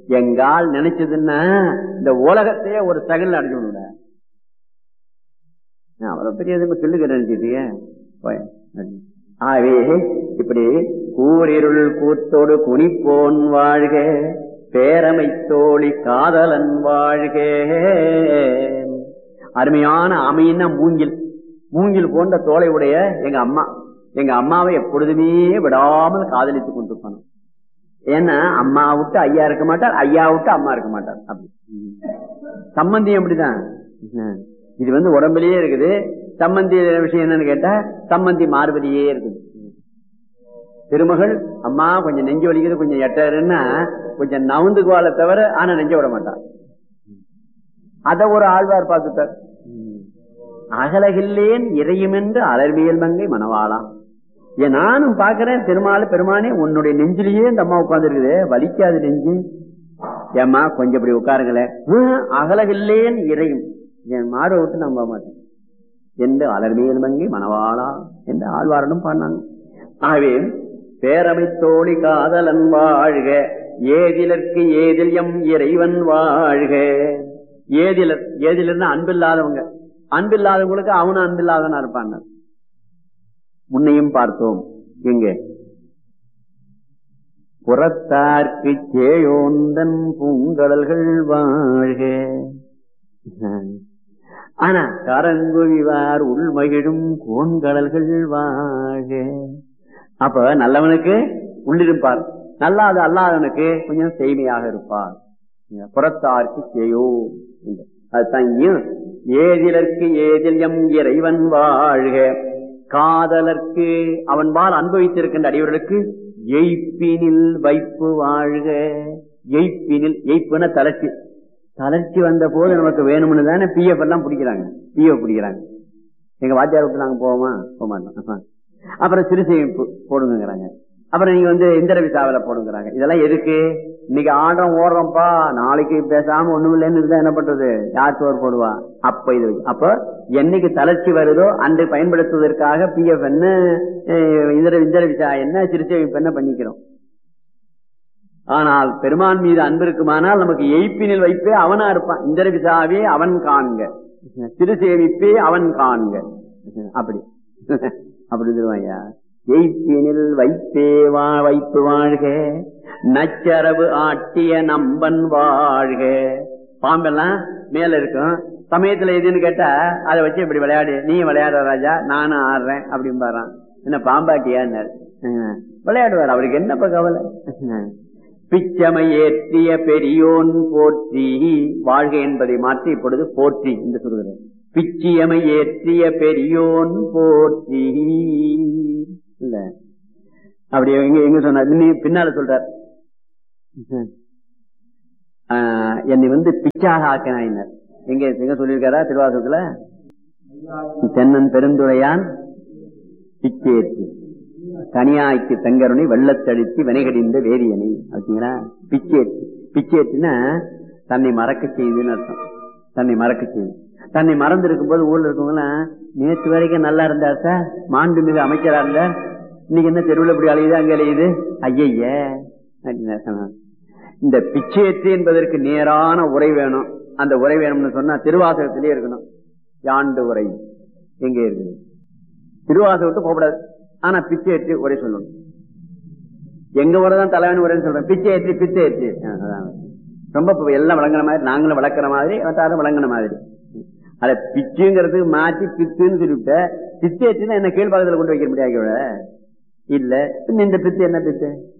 எங்கால் நினைச்சதுன்னா இந்த உலகத்தையே ஒரு தகவல் அடிச்சு விடுங்க அவ்வளவு பெரிய எதுவும் சொல்லுங்க நினைச்சிட்டீங்க போய். ஆகவே இப்படி கூரிருள் கூத்தோடு குனிப்போன் வாழ்க பேரமை தோழி காதலன் வாழ்க அருமையான அமையின மூங்கில் மூங்கில் போன்ற தோலை உடைய எங்க அம்மா எங்க அம்மாவை எப்பொழுதுமே விடாமல் காதலித்துக் கொண்டிருப்பானு ஏன்னா அம்மா விட்டு ஐயா இருக்க மாட்டார் ஐயா விட்டு அம்மா இருக்க மாட்டார் அப்படி சம்பந்தி அப்படிதான் இது வந்து உடம்புலயே இருக்குது சம்பந்தி விஷயம் என்னன்னு கேட்டா சம்பந்தி மார்பதியே இருக்குது திருமகள் அம்மா கொஞ்சம் நெஞ்சு வலிக்குது கொஞ்சம் எட்டாருன்னா கொஞ்சம் நவுந்துக்குவாள தவிர ஆனா நெஞ்ச விட மாட்டார் அத ஒரு ஆழ்வார் பார்த்துட்டார் அகலகில்லேன் இறையுமென்று அலர்வியல் மங்கை மனவாளாம் ஏன் நானும் பாக்குறேன் திருமால பெருமானே உன்னுடைய நெஞ்சிலேயே இந்த அம்மா உட்கார்ந்து இருக்குது வலிக்காது நெஞ்சு ஏம்மா கொஞ்சம் இப்படி உட்காருங்களேன் "ஹம், அகலகில்லேன் இறையும் என் மார்பை விட்டு நம்ப மாட்டேன் என்று அலர்வியல் மங்கை மனவாளா என்று ஆழ்வாரனும் பாடினாங்க ஆகவே பேரமை தோழி காதலன் வாழ்க ஏதிலற்கு ஏதில் எம் இறைவன் வாழ்க ஏதிலர் ஏதிலர்னா அன்பில்லாதவங்க அன்பில்லாதவங்களுக்கு அவனும் அன்பில்லாதவனா இருப்பாங்க முன்னையும் பார்த்தோம் எங்க புறத்தார்க்கு சேயோந்தன் பூங்கடல்கள் வாழ்க ஆனா கரங்குவிவார் உள்மகிழும் கோன்கடல்கள் வாழ்க அப்ப நல்லவனுக்கு உள்ளிருப்பார் நல்லாத அல்லாதவனுக்கு கொஞ்சம் செய்மையாக இருப்பார் புறத்தார்க்கு செய்யோ அதுதான் இங்கேயும் ஏதிலற்கு ஏதில் எம் இறைவன் வாழ்க காதலர்க்கு அவன் பால் அனுபவித்திருக்கின்ற அடியவர்களுக்கு எய்ப்பினில் வைப்பு வாழ்க எய்ப்பினில் எய்ப்புன தளர்ச்சி தளர்ச்சி வந்த போது நமக்கு வேணும்னு தானே பிஎஃப் எல்லாம் பிடிக்கிறாங்க பிஎஃப் பிடிக்கிறாங்க எங்க வாத்தியார் விட்டு நாங்க போவோமா போக மாட்டோம் அப்புறம் சிறுசேமிப்பு போடுங்கிறாங்க அப்புறம் நீங்க வந்து இந்திர விசாவில போடுங்கிறாங்க இதெல்லாம் எதுக்கு இன்னைக்கு ஆடுறோம் ஓடுறோம்ப்பா நாளைக்கு பேசாம ஒண்ணும் இல்லைன்னு இருந்தா என்ன பண்றது யார் சோறு போடுவா அப்ப இது அப்ப என்னைக்கு தளர்ச்சி வருதோ அன்று பயன்படுத்துவதற்காக பிஎஃப் என்ன அஹ், இந்திர இந்திர விசா என்ன சிறுசேமிப்பு என்ன பண்ணிக்கிறோம் ஆனால் பெருமான் மீது அன்பு இருக்குமானால் நமக்கு எய்ப்பினில் வைப்பே அவனா இருப்பான் இந்திர விசாவே அவன் காண்க திருசேமிப்பே அவன் காண்க அப்படி அப்படி சொல்லுவாயா எய்ப்பினில் வைப்பே வா வைப்பு வாழ்க நச்சரவு ஆட்டிய நம்பன் வாழ்க பாம்பெல்லாம் மேல இருக்கும் சமயத்துல எதுன்னு கேட்டா அதை வச்சு இப்படி விளையாடு நீ விளையாடுற ராஜா நானும் ஆடுறேன் அப்படின்னு பாறான் என்ன பாம்பாட்டியான்னாரு அஹ், விளையாடுவார் அவருக்கு என்னப்ப கவலை பிச்சமை ஏற்றிய பெரியோன் போற்றி வாழ்க என்பதை மாற்றி இப்பொழுது போற்றி என்று சொல்கிறேன் பிச்சியமை ஏற்றிய பெரியோன் போற்றி இல்ல அப்படி எங்க எங்க சொன்னார் இன்னும் பின்னால சொல்றார் ஆஹ், என்னை வந்து பிச்சாக ஆக்கினாயினர் எங்க எங்க சொல்லியிருக்காரா திருவாசகத்துல தென்னன் பெருந்துரையான் பிச்சேற்றி கனியாய்க்கு தங்கருணை வெள்ளத்தடித்து வினைகடிந்த வேரியனை அப்படிங்களா பிச்சேற்றி பிச்சேற்றினா தன்னை மறக்க செய்துன்னு அர்த்தம் தன்னை மறக்க செய்து தன்னை மறந்து இருக்கும்போது ஊர்ல இருக்கவங்களாம் நேற்று வரைக்கும் நல்லா இருந்தார் சார் மாண்புமிகு அமைச்சரா இருந்தார் இன்னைக்கு என்ன தெருவில் இப்படி அலையுது அங்க அலையுது ஐயய்ய அப்படின்னு சொன்னார். இந்த பிச்சேற்றி என்பதற்கு நேரான உரை வேணும் அந்த உரை வேணும்னு சொன்னா திருவாசகத்திலே இருக்கணும் யாண்டு உரை எங்க இருக்குது திருவாசகம் விட்டு போகக்கூடாது ஆனா பிச்சை ஏற்றி உரை சொல்லணும் எங்க உரைதான் தலைவன் உரைன்னு சொல்றேன் பிச்சை ஏற்றி பிச்சை ஏற்றி ஆ, அதான். ரொம்ப இப்ப எல்லாம் வழங்குற மாதிரி நாங்களும் வளர்க்குற மாதிரி மத்தாரும் வழங்குன மாதிரி அத பிச்சுங்கிறதுக்கு மாற்றி பித்துன்னு சொல்லிவிட்ட பிச்சை ஏற்றினா என்ன கீழ்பாகத்துல கொண்டு வைக்க முடியாது இல்ல பின்ன இந்த பித்து என்ன பித்து